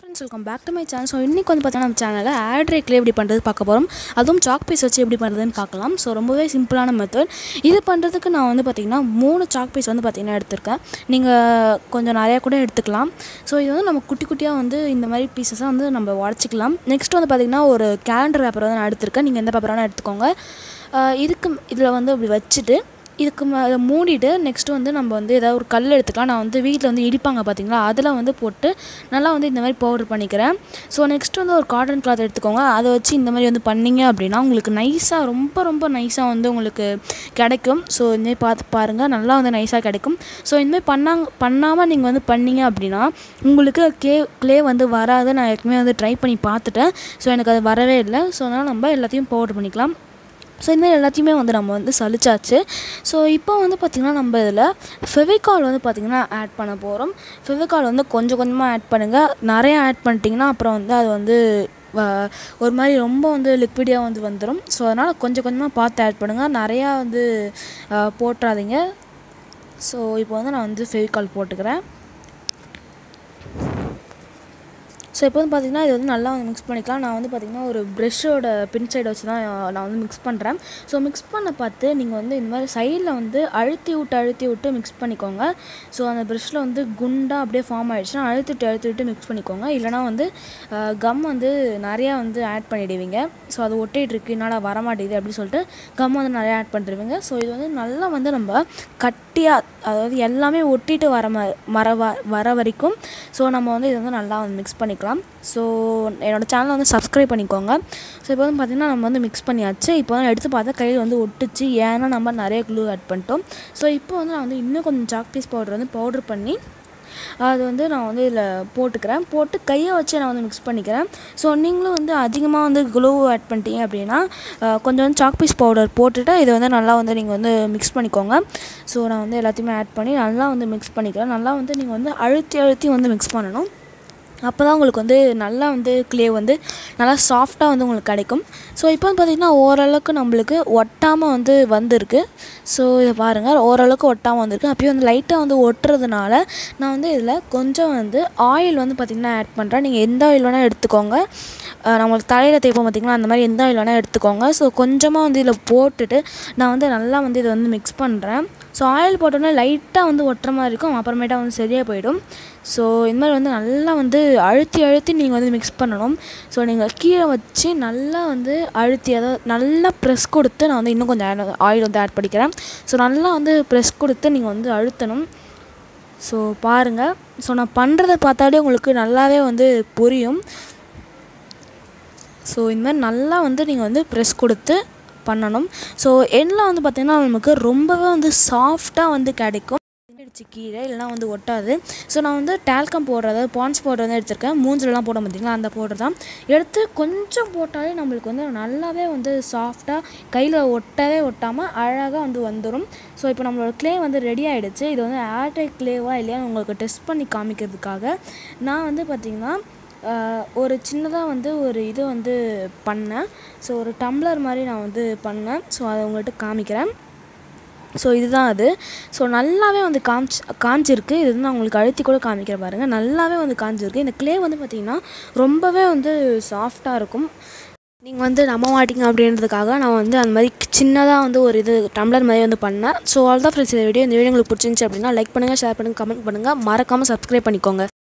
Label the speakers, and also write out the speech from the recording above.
Speaker 1: friends welcome back to my channel so இன்றைக்கி வந்து பார்த்தீங்கன்னா நம்ம சேனலில் ஆட் ரேக்கில் எப்படி பண்ணுறது பார்க்க போகிறோம் அதுவும் சாக் பீஸ் வச்சு எப்படி பண்ணுறதுன்னு பார்க்கலாம் ஸோ ரொம்பவே சிம்பிளான மெத்தட் இது பண்ணுறதுக்கு நான் வந்து பார்த்திங்கன்னா மூணு சாக் பீஸ் வந்து பார்த்திங்கன்னா எடுத்திருக்கேன் நீங்கள் கொஞ்சம் நிறையா கூட எடுத்துக்கலாம் ஸோ இது வந்து நம்ம குட்டி குட்டியாக வந்து இந்த மாதிரி பீசஸாக வந்து நம்ம உடச்சிக்கலாம் நெக்ஸ்ட் வந்து பார்த்திங்கன்னா ஒரு கேலண்டர் பேப்பர் வந்து நான் எடுத்திருக்கேன் நீங்கள் எந்த பேப்பர் வேணால் எடுத்துக்கோங்க ஆஹ் இதுக்கு இதில் வந்து அப்படி வச்சுட்டு இதுக்கு ம- இதை மூடிட்டு நெக்ஸ்ட்டு வந்து நம்ம வந்து ஏதாவது ஒரு கல் எடுத்துக்கலாம் நான் வந்து வீட்டில் வந்து இடிப்பாங்க பார்த்தீங்களா அதில் வந்து போட்டு நல்லா வந்து இந்த மாதிரி பவுடர் பண்ணிக்கிறேன் ஸோ நெக்ஸ்ட் வந்து ஒரு காட்டன் கிளாத் எடுத்துக்கோங்க அதை வச்சு இந்த மாதிரி வந்து பண்ணீங்க அப்படின்னா உங்களுக்கு நைஸாக ரொம்ப ரொம்ப நைஸாக வந்து உங்களுக்கு கிடைக்கும் ஸோ இந்த மாதிரி பார்த்து பாருங்கள் நல்லா வந்து நைஸாக கிடைக்கும் ஸோ இந்த மாதிரி பண்ணாங்க பண்ணாமல் நீங்கள் வந்து பண்ணீங்க அப்படின்னா உங்களுக்கு கே க்ளே வந்து வராது நான் ஏற்கனவே வந்து ட்ரை பண்ணி பார்த்துட்டேன் ஸோ எனக்கு அது வரவே இல்லை ஸோ அதனால் நம்ம எல்லாத்தையும் பவுடர் பண்ணிக்கலாம் ஸோ இந்த மாதிரி எல்லாத்தையுமே வந்து நம்ம வந்து சலிச்சாச்சு ஸோ இப்போ வந்து பார்த்திங்கன்னா நம்ம இதில் ஃபெவிகால் வந்து பார்த்திங்கன்னா ஆட் பண்ண போகிறோம் ஃபெவிகால் வந்து கொஞ்சம் கொஞ்சமாக ஆட் பண்ணுங்கள் நிறைய ஆட் பண்ணிட்டிங்கன்னா அப்புறம் வந்து அது வந்து வ- ஒரு மாதிரி ரொம்ப வந்து லிக்விடியாக வந்து வந்துடும் ஸோ அதனால் கொஞ்சம் கொஞ்சமாக பார்த்து ஆட் பண்ணுங்கள் நிறையா வந்து அஹ், போட்டுறாதீங்க ஸோ இப்போ வந்து நான் வந்து ஃபெவிகால் போட்டுக்கிறேன் ஸோ இப்போ வந்து பார்த்திங்கன்னா இது வந்து நல்லா வந்து மிக்ஸ் பண்ணிக்கலாம் நான் வந்து பார்த்திங்கன்னா ஒரு ப்ரெஷ்ஷோட பின் சைடை வச்சு தான் நான் வந்து மிக்ஸ் பண்ணுறேன் ஸோ மிக்ஸ் பண்ண பார்த்து நீங்கள் வந்து இந்த மாதிரி சைடில் வந்து அழுத்தி விட்டு அழுத்தி விட்டு மிக்ஸ் பண்ணிக்கோங்க ஸோ அந்த ப்ரெஷ்ஷில் வந்து குண்டாக அப்படியே ஃபார்ம் ஆகிடுச்சுன்னா அழுத்தி விட்டு அழுத்தி விட்டு மிக்ஸ் பண்ணிக்கோங்க இல்லைனா வந்து கம் வந்து நிறையா வந்து ஆட் பண்ணிடுவீங்க ஸோ அது ஒட்டிகிட்டு இருக்கு என்னால் வரமாட்டேங்குது அப்படின்னு சொல்லிட்டு கம் வந்து நிறையா ஆட் பண்ணிடுவீங்க ஸோ இது வந்து நல்லா வந்து நம்ம கட்டியாக அதாவது எல்லாமே ஒட்டிட்டு வர ம வர வ- வர வரைக்கும் ஸோ நம்ம வந்து இதை வந்து நல்லா வந்து மிக்ஸ் பண்ணிக்கலாம் ஸோ என்னோட சேனலை வந்து சப்ஸ்கிரைப் பண்ணிக்கோங்க ஸோ இப்போ வந்து பார்த்திங்கன்னா நம்ம வந்து மிக்ஸ் பண்ணியாச்சு இப்போ வந்து எடுத்து பார்த்தா கையில் வந்து ஒட்டுச்சு ஏன்னா நம்ம நிறைய க்ளூ ஆட் பண்ணிட்டோம் ஸோ இப்போ வந்து நான் வந்து இன்னும் கொஞ்சம் சாக் பீஸ் பவுடர் வந்து பவுடர் பண்ணி அது வந்து நான் வந்து இதில் போட்டுக்கிறேன் போட்டு கையை வச்சு நான் வந்து மிக்ஸ் பண்ணிக்கிறேன் ஸோ நீங்களும் வந்து அதிகமாக வந்து க்ளூ ஆட் பண்ணிட்டீங்க அப்படின்னா அஹ், கொஞ்சம் வந்து சாக் பீஸ் பவுடர் போட்டுட்டு இதை வந்து நல்லா வந்து நீங்கள் வந்து மிக்ஸ் பண்ணிக்கோங்க ஸோ நான் வந்து எல்லாத்தையுமே ஆட் பண்ணி நல்லா வந்து மிக்ஸ் பண்ணிக்கிறேன் நல்லா வந்து நீங்கள் வந்து அழுத்தி அழுத்தி வந்து மிக்ஸ் பண்ணணும் அப்போ தான் உங்களுக்கு வந்து நல்லா வந்து க்ளே வந்து நல்லா சாஃப்டாக வந்து உங்களுக்கு கிடைக்கும் ஸோ இப்போ வந்து பார்த்திங்கன்னா ஓரளவுக்கு நம்மளுக்கு ஒட்டாமல் வந்து வந்திருக்கு ஸோ இதை பாருங்கள் ஓரளவுக்கு ஒட்டாமல் வந்திருக்கு அப்பயும் வந்து லைட்டாக வந்து ஒட்டுறதுனால நான் வந்து இதில் கொஞ்சம் வந்து ஆயில் வந்து பார்த்திங்கன்னா ஆட் பண்ணுறேன் நீங்கள் எந்த ஆயில் வேணால் எடுத்துக்கோங்க அஹ் நம்மளுக்கு தலையில் தேய்ப்போம் பார்த்திங்களா அந்த மாதிரி எந்த ஆயில் வேணால் எடுத்துக்கோங்க ஸோ கொஞ்சமாக வந்து இதில் போட்டுட்டு நான் வந்து நல்லா வந்து இதை வந்து மிக்ஸ் பண்ணுறேன் ஸோ ஆயில் போட்டோன்னே லைட்டாக வந்து ஒட்டுற மாதிரி இருக்கும் அப்புறமேட்டா வந்து சரியாக போயிடும் ஸோ இந்த மாதிரி வந்து நல்லா வந்து அழுத்தி அழுத்தி நீங்கள் வந்து மிக்ஸ் பண்ணணும் ஸோ நீங்கள் கீழே வச்சு நல்லா வந்து அழுத்தி அதாவது நல்லா ப்ரெஸ் கொடுத்து நான் வந்து இன்னும் கொஞ்சம் ஆயில் வந்து ஆட் பண்ணிக்கிறேன் ஸோ நல்லா வந்து ப்ரெஸ் கொடுத்து நீங்கள் வந்து அழுத்தணும் ஸோ பாருங்கள் ஸோ நான் பண்ணுறத பார்த்தாலே உங்களுக்கு நல்லாவே வந்து புரியும் ஸோ இந்த மாதிரி நல்லா வந்து நீங்கள் வந்து ப்ரெஸ் கொடுத்து பண்ணணும் ஸோ எண்ணெய் வந்து பார்த்திங்கன்னா நமக்கு ரொம்பவே வந்து சாஃப்டாக வந்து கிடைக்கும் அடிச்சு கீழே இல்லைனா வந்து ஒட்டாது ஸோ நான் வந்து டால்கம் பவுடர் அதாவது பான்ஸ் பவுடர் வந்து எடுத்திருக்கேன் மூஞ்சிலலாம் போட பார்த்தீங்களா அந்த பவுடர் தான் எடுத்து கொஞ்சம் போட்டாலே நம்மளுக்கு வந்து நல்லாவே வந்து சாஃப்டாக கையில் ஒட்டவே ஒட்டாமல் அழகாக வந்து வந்துடும் ஸோ இப்போ நம்மளோட க்ளே வந்து ரெடி ஆகிடுச்சு இது வந்து ஏர்டைட் க்ளேவா இல்லையா உங்களுக்கு டெஸ்ட் பண்ணி காமிக்கிறதுக்காக நான் வந்து பார்த்திங்கன்னா ஆஹ், ஒரு சின்னதாக வந்து ஒரு இது வந்து பண்ணேன் ஸோ ஒரு டம்ளர் மாதிரி நான் வந்து பண்ணேன் ஸோ அதை உங்கள்கிட்ட காமிக்கிறேன் ஸோ இதுதான் அது ஸோ நல்லாவே வந்து காமிச்சு காஞ்சிருக்கு இது வந்து நான் உங்களுக்கு அழுத்தி கூட காமிக்கிறேன் பாருங்கள் நல்லாவே வந்து காஞ்சிருக்கு இந்த க்ளே வந்து பார்த்திங்கன்னா ரொம்பவே வந்து சாஃப்டாக இருக்கும் நீங்கள் வந்து நம்ப மாட்டீங்க அப்படின்றதுக்காக நான் வந்து அந்த மாதிரி சின்னதாக வந்து ஒரு இது டம்ளர் மாதிரி வந்து பண்ணேன் ஸோ அவ்வளோதான் ஃப்ரெண்ட்ஸ் இந்த வீடியோ இந்த வீடியோ உங்களுக்கு பிடிச்சிருந்துச்சி அப்படின்னா லைக் பண்ணுங்கள் ஷேர் பண்ணுங்கள் கமெண்ட் பண்ணுங்கள் மறக்காமல் சப்ஸ்கிரைப் பண்ணிக்கோங்க